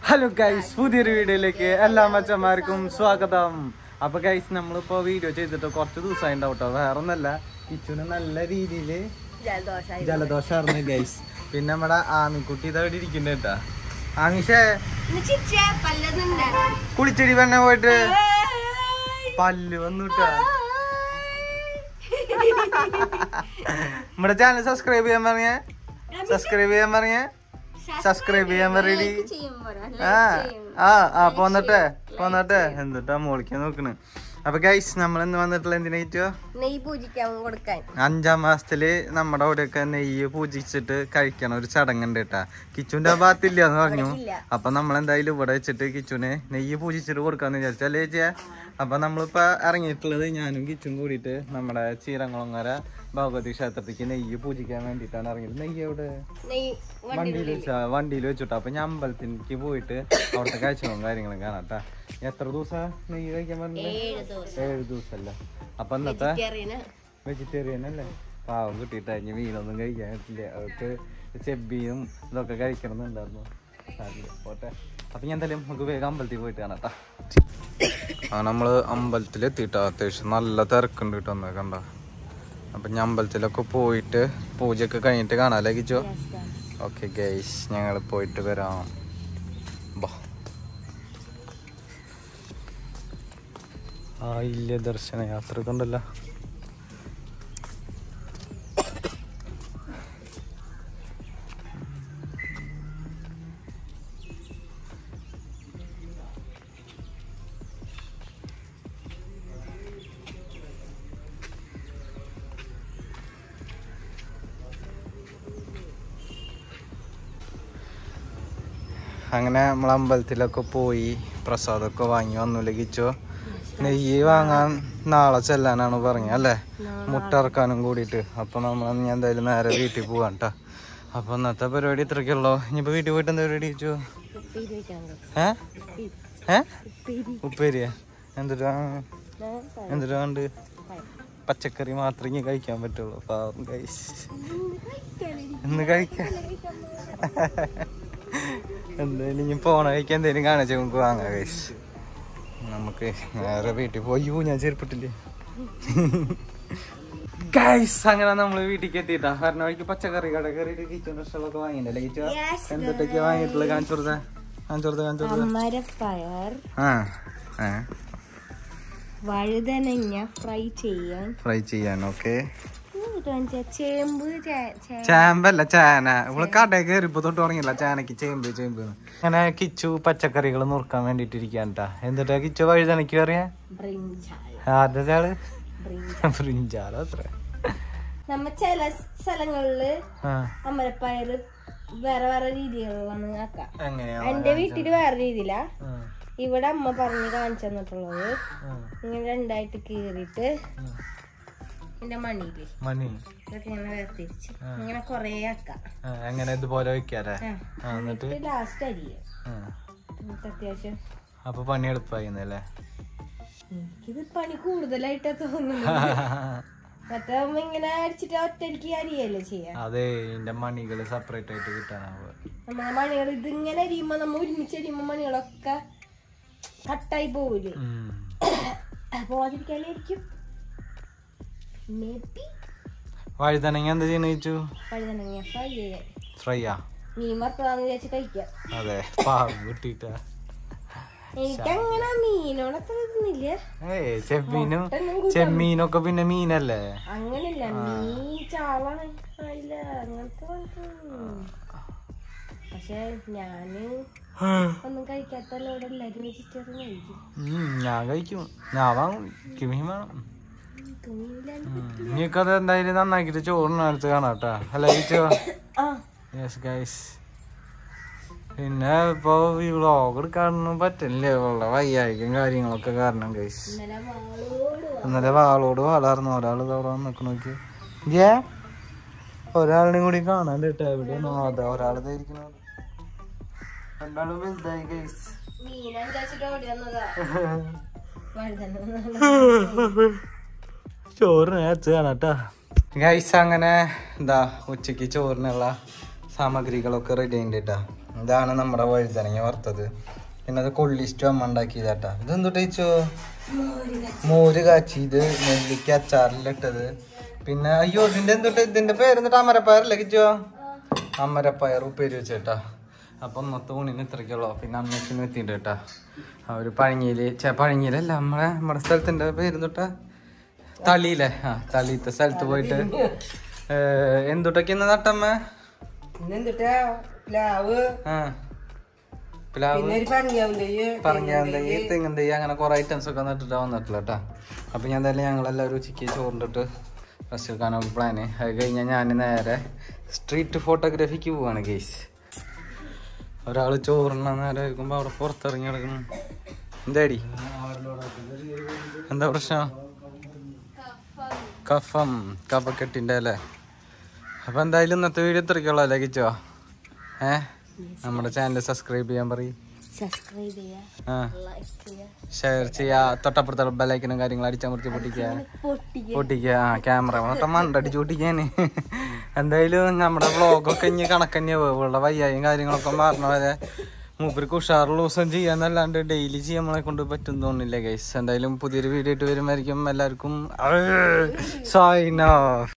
Hello guys പുതിയൊരു വീഡിയോയിലേക്ക് എല്ലാ മച്ചന്മാർക്കും സ്വാഗതം അപ്പൊ ഗൈസ് നമ്മളിപ്പോ വീഡിയോ ചെയ്തിട്ട് കുറച്ച് ദിവസമായി ഉണ്ടാവും കേട്ടോ വേറെ ഒന്നല്ല കിച്ചുന് നല്ല രീതിയില് ജലദോഷമായിരുന്നു ഗൈസ് പിന്നെ നമ്മുടെ ആമിക്കുട്ടി ഇതാ ഇവിടെ ഇരിക്കുന്നുണ്ട് കേട്ടാ ആമിഷേ കുളിച്ചെടി പെണ്ണെ പോയിട്ട് പല്ല് വന്നുട്ടാ നമ്മുടെ ചാനൽ സബ്സ്ക്രൈബ് ചെയ്യാൻ പറഞ്ഞേ സബ്സ്ക്രൈബ് ചെയ്യാൻ പറഞ്ഞേ സബ്സ്ക്രൈബ് ചെയ്യാൻ പറയടി ആ ആ ആ പോന്നട്ടെ പോന്നട്ടെ എന്നിട്ടാ മോളിക്കാൻ നോക്കണ് അപ്പൊ ഗൈസ് നമ്മൾ ഇന്ന് വന്നിട്ടുള്ള എന്തിനായിട്ടോ നെയ് പൂജിക്കാൻ കൊടുക്കാൻ അഞ്ചാം മാസത്തില് നമ്മുടെ അവിടെയൊക്കെ നെയ്യ് പൂജിച്ചിട്ട് കഴിക്കണ ഒരു ചടങ്ങുണ്ട് കേട്ടാ കിച്ചുന്റെ ആ ഭാഗത്തില്ല എന്ന് പറഞ്ഞു ഇല്ല. അപ്പൊ നമ്മൾ എന്തായാലും ഇവിടെ വെച്ചിട്ട് കിച്ചുന് നെയ്യ് പൂജിച്ചിട്ട് കൊടുക്കാന്ന് വിചാരിച്ചല്ലേ ചേച്ചിയെ അപ്പൊ നമ്മളിപ്പോ ഇറങ്ങിയിട്ടുള്ളത് ഞാനും കിച്ചും കൂടിയിട്ട് നമ്മുടെ ചീരങ്കുളങ്ങര ഭഗവതി ക്ഷേത്രത്തിലേക്ക് നെയ്യ് പൂജിക്കാൻ വേണ്ടിയിട്ടാണ് ഇറങ്ങിയത് നെയ്യ് എവിടെ നെയ് വണ്ടിയിൽ വെച്ചാ വണ്ടിയിൽ വെച്ചിട്ട് അപ്പൊ ഞാൻ അമ്പലത്തിലേക്ക് പോയിട്ട് അവിടുത്തെ കാഴ്ചകളും കാര്യങ്ങളും കാണാട്ടാ എത്ര ദിവസം നെയ്യ് കഴിക്കാൻ പറഞ്ഞത് ഏഴ് ദിവസം ഏഴ് ദിവസമല്ല അപ്പൊ ഇന്നത്തെ ചെറിയ വെജിറ്റേറിയൻ അല്ലേ പാവം കിട്ടിയിട്ട് അഞ്ഞ് മീനൊന്നും കഴിക്കാൻ പറ്റില്ല അവർക്ക് ചെബിയും ഇതൊക്കെ കഴിക്കണം എന്നുണ്ടായിരുന്നു സാരില്ല. പോട്ടെ അപ്പൊ ഞാൻ എന്തായാലും നമുക്ക് വേഗം അമ്പലത്തിൽ പോയിട്ട് കാണാട്ടാ ആ നമ്മള് അമ്പലത്തിൽ എത്തിയിട്ടാ അത്യാവശ്യം നല്ല തിരക്കുണ്ട് കേട്ടോ ഒന്ന് കണ്ട അപ്പൊ ഞാൻ അമ്പലത്തിലൊക്കെ പോയിട്ട് പൂജയൊക്കെ കഴിഞ്ഞിട്ട് കാണാല്ലേ കിച്ചോ ഓക്കെ ഗൈസ് ഞങ്ങൾ പോയിട്ട് വരാം ബാ ആ ഇല്ല ദർശന യാത്ര കൊണ്ടല്ല അങ്ങനെ നമ്മൾ അമ്പലത്തിലൊക്കെ പോയി പ്രസാദമൊക്കെ വാങ്ങി വന്നു ലഭിച്ചോ നെയ്യ് വാങ്ങാൻ നാളെ ചെല്ലാനാണ് പറഞ്ഞത് അല്ലേ മുട്ട ഇറക്കാനും കൂടിയിട്ട് അപ്പൊ നമ്മൾ ഞാൻ എന്തായാലും നേരെ വീട്ടിൽ പോവാം കേട്ടോ അപ്പൊ ഇന്നത്തെ പരിപാടി ഇത്രയ്ക്കുള്ളൂ ഇനിയിപ്പോ വീട്ടിൽ പോയിട്ട് എന്താ പരിപാടി ചോദിച്ചു ഉപ്പേരി വെക്കാൻ കൊടുക്കും. ഏ ഏ ഉപ്പേരി. ഉപ്പേരിയാ എന്തിട്ടാ ഞാൻ എന്തിട്ടാ ഉണ്ട് പഴം. പച്ചക്കറി മാത്രമേ ഇനി കഴിക്കാൻ പറ്റുള്ളൂ പാവം ഗൈസ് ഇന്ന് കഴിക്കാം എന്തായാലും ഇനി പോണ കഴിക്കാൻ എന്തെങ്കിലും കാണിച്ച നമുക്ക് വാങ്ങാം ഗൈസ് നമുക്ക് നേരെ വീട്ടിൽ പോയി പോ ഞാൻ ചെരുപ്പിട്ടില്ലേ ഗൈസ് അങ്ങനെ നമ്മള് വീട്ടിലേക്ക് എത്തിയിട്ടാ കാരണം വഴിക്ക് പച്ചക്കറി കട കയറിയിട്ട് കിച്ചൺ ഡ്രസ്സുകളൊക്കെ വാങ്ങിയിട്ടല്ലേ കിച്ചോ Yes, എന്തൊക്കെയാ വാങ്ങിയിട്ടുള്ളത് കാണിച്ചു കൊടുത്തേ കാണിച്ചു കൊടുത്തേ കാണിച്ചു കൊടുത്തേ അമരപ്പയർ ആ ഏ വഴുതനങ്ങ ഫ്രൈ ചെയ്യാൻ ഫ്രൈ ചെയ്യാൻ ഓക്കെ എന്നിട്ട് കാണിച്ചാ ചേമ്പ് ചേ- ചേ- ചേമ്പല്ല ചേന ഇവള് കടയിൽ കയറിപ്പോ തൊട്ട് തുടങ്ങിയില്ല ചേനക്ക് ചേമ്പ് ചേമ്പ് അങ്ങനെ കിച്ചു പച്ചക്കറികൾ നുറുക്കാൻ വേണ്ടിട്ട് ഇരിക്കാൻട്ടാ എന്നിട്ടാ കിച്ചു വഴുതനക്ക് കയറിയ ബ്രിഞ്ചാൾ ആരുടെ ചാള് ബ്രിഞ്ചാൾ ഫ്രിഞ്ചാലോ അത്ര നമ്മ ചില സ്ഥലങ്ങളില് ആ അമരപ്പയർ വേറെ വേറെ രീതികളിലാണ് ആക്കാം എങ്ങനെയാ എന്റെ വീട്ടില് വേറെ രീതിയിലാ ആ, ഇവിടെ അമ്മ പറഞ്ഞ് കാണിച്ചു തന്നിട്ടുള്ളത് ആ, ഇങ്ങനെ രണ്ടായിട്ട് കീറിയിട്ട് ആ. എന്റെ മണിയില് മണി ഇതൊക്കെ ഇങ്ങനെ വേർതിരിച്ച് ഇങ്ങനെ കൊറേ ആക്കാം ആ, എങ്ങനെ ഇതുപോലെ വെക്കാല്ലേ ആ. ആ, എന്നിട്ട് ലാസ്റ്റ് അരിയും ആ. എന്നിട്ട് അത്യാവശ്യം അപ്പൊ പണി എളുപ്പമായിന്നല്ലേ എനിക്കിത് പണി കൂടുതലായിട്ടാ തോന്നുന്നു മറ്റേ അമ്മ ഇങ്ങനെ അടിച്ചിട്ട് ഒറ്റയ്ക്ക് അരിയല്ലേ ചെയ്യാ അതെ ഇതിന്റെ മണികള് സെപ്പറേറ്റ് ആയിട്ട് കിട്ടാനാവുക നമ്മളെ മണികൾ ഇതിങ്ങനെ അരിയുമ്പോ നമ്മ ഒരുമിച്ച് അരിയുമ്പോ മണികളൊക്കെ കട്ടായി പോവില്ലേ ഉം. പോവാതിരിക്കാനായിരിക്കും മേബി വഴുതനങ്ങ എന്താ ചെയ്യണ ചോദിച്ചു പഴുതനങ്ങ ഫ്രൈ ചെയ്യാൻ ഫ്രൈയാ മീൻ വറുത്തതാന്ന് വിചാരിച്ച് കഴിക്കാം അതെ പാവം കിട്ടിട്ടാ എനിക്കങ്ങനെ മീനോടൊക്കെ ഇതൊന്നുമില്ല ഏയ് ചെമ്മീനും മുട്ടൊന്നും കൂട്ടാൻ ചെമ്മീനൊക്കെ പിന്നെ മീനല്ലേ അങ്ങനല്ല മീൻ ചാളാണ് ആയില്ല അങ്ങനത്തെ കുഴപ്പമൊന്നും. പക്ഷെ ഞാന് ഒന്നും കഴിക്കാത്തല്ലോ ഇവിടെ എല്ലാരും വെജിറ്റേറിയൻ കഴിക്കും ഉം, ഞാൻ കഴിക്കും ഞാൻ വാങ്ങും എനിക്ക് മീൻ വേണം തുണിയില്ലാണ്ട് നീക്കത് എന്തായാലും നന്നാക്കിട്ട് ചോറിനടുത്ത് കാണാട്ടാ അല്ല കഴിച്ചോ ആ യെസ് ഗൈസ് പിന്നെ ഇപ്പൊ ഈ വ്ളോഗ് എടുക്കാനൊന്നും പറ്റില്ല ഉള്ള വയ്യായിക്കും കാര്യങ്ങളൊക്കെ കാരണം ഗൈസ് ഇന്നലെ വാളോട് ഇന്നലെ വാളോട് വാളായിരുന്നു ഒരാൾ അവിടെ നിൽക്കണ നോക്കി ജേ ഒരാളിനെയും കൂടി കാണാൻ കേട്ടോ എവിടെയാണോ അതെ ഒരാൾ ഇരിക്കണത് രണ്ടാളും വലുതായി ഗൈസ് മീനാന്ന് വിചാരിച്ചിട്ട് ഓടി വന്നതാ വഴുതന ചോറിന് വെച്ച് കാണാട്ടാ ഗൈസ് അങ്ങനെ എന്താ ഉച്ചക്ക് ചോറിനുള്ള സാമഗ്രികളൊക്കെ റെഡി ആയിട്ടാ ഇതാണ് നമ്മുടെ വഴുതനങ്ങ വറുത്തത് പിന്നെ അത് കൊള്ളിസ്റ്റു അമ്മ ഉണ്ടാക്കിയതാട്ടാ ഇതെന്തു ടേച്ചോ മോര് കാച്ചി ഇത് നെല്ലിക്ക അച്ചാറിലിട്ടത് പിന്നെ അയ്യോ ഇതിന്റെ എന്തുട്ട് ഇതിന്റെ പേരെന്നിട്ട് അമരപ്പയറല്ലേ കിച്ചോ അമരപ്പയർ ഉപ്പേരി വെച്ചേട്ടാ അപ്പം ഇന്നത്തെ ഊണിന് ഇത്രയ്ക്കുള്ളൂ പിന്നെ അമ്മയ്ക്കിന് എത്തിയിട്ട് കേട്ടാ അവര് പഴഞ്ഞിയില് ചെ പഴഞ്ഞിയിലല്ല നമ്മളെ നമ്മുടെ സ്ഥലത്തിന്റെ പേരെന്തുട്ടാ തളിയിലെ ആ തളിയത്തെ സ്ഥലത്ത് പോയിട്ട് ഏഹ്, എന്തുട്ടൊക്കെ ഇന്ന് നട്ടമ്മ പിന്നെന്തുട്ടാ പ്ലാവ് ആ പ്ലാവ് പിന്നെ ഒരു പണിയാവുണ്ട് പറഞ്ഞ തെങ്ങും തൈ അങ്ങനെ കുറെ ഐറ്റംസ് ഒക്കെ നട്ടിട്ടാ വന്നിട്ടില്ല കേട്ടാ അപ്പൊ ഞാൻ എന്തായാലും ഞങ്ങളെല്ലാവരും ഉച്ചയ്ക്ക് ചോറിണ്ടിട്ട് റെസ്റ്റ് എടുക്കാനൊക്കെ പ്ലാന് അത് കഴിഞ്ഞാൽ ഞാൻ നേരെ സ്ട്രീറ്റ് ഫോട്ടോഗ്രാഫിക്ക് പോവാണ് ഗെയ്സ് ഒരാള് ചോറിന നേരെ ആയിരിക്കുമ്പോ അവിടെ പുറത്തിറങ്ങി കിടക്കണം എന്താടി എന്താ പ്രശ്നം കഫം കഫക്കെട്ടിന്റെ അല്ലേ അപ്പൊ എന്തായാലും ഇന്നത്തെ വീഡിയോ ഇത്രയ്ക്കുള്ള അല്ലേ കിച്ചോ ഏ നമ്മുടെ ചാനൽ സബ്സ്ക്രൈബ് ചെയ്യാൻ പറയും സബ്സ്ക്രൈബ് ചെയ്യാ ആ ലൈക്ക് ചെയ്യാ ഷെയർ ചെയ്യാ തൊട്ടപ്പുറത്തെ ബെല്ലൈക്കനും കാര്യങ്ങളും അടിച്ചമർത്തി പൊട്ടിക്കുക പൊട്ടിക്കുക പൊട്ടിക്കുക ആ ക്യാമറ മൊത്തം മണ്ടടിച്ച് പൊട്ടിക്കാന് എന്തായാലും നമ്മുടെ വ്ളോഗൊക്കെ ഇനി കണക്കന്നെ ഇവളുടെ വയ്യായും കാര്യങ്ങളൊക്കെ മാറണ വരെ മൂപ്പർക്ക് ഉഷാറുള്ള ദിവസം ചെയ്യാന്നല്ലാണ്ട് ഡെയിലി ചെയ്യാൻ നമ്മളെ കൊണ്ട് പറ്റും തോന്നില്ല ഗൈസ് എന്തായാലും പുതിയൊരു വീഡിയോ ആയിട്ട് വരുമായിരിക്കും എല്ലാവർക്കും സൈൻ ഓഫ്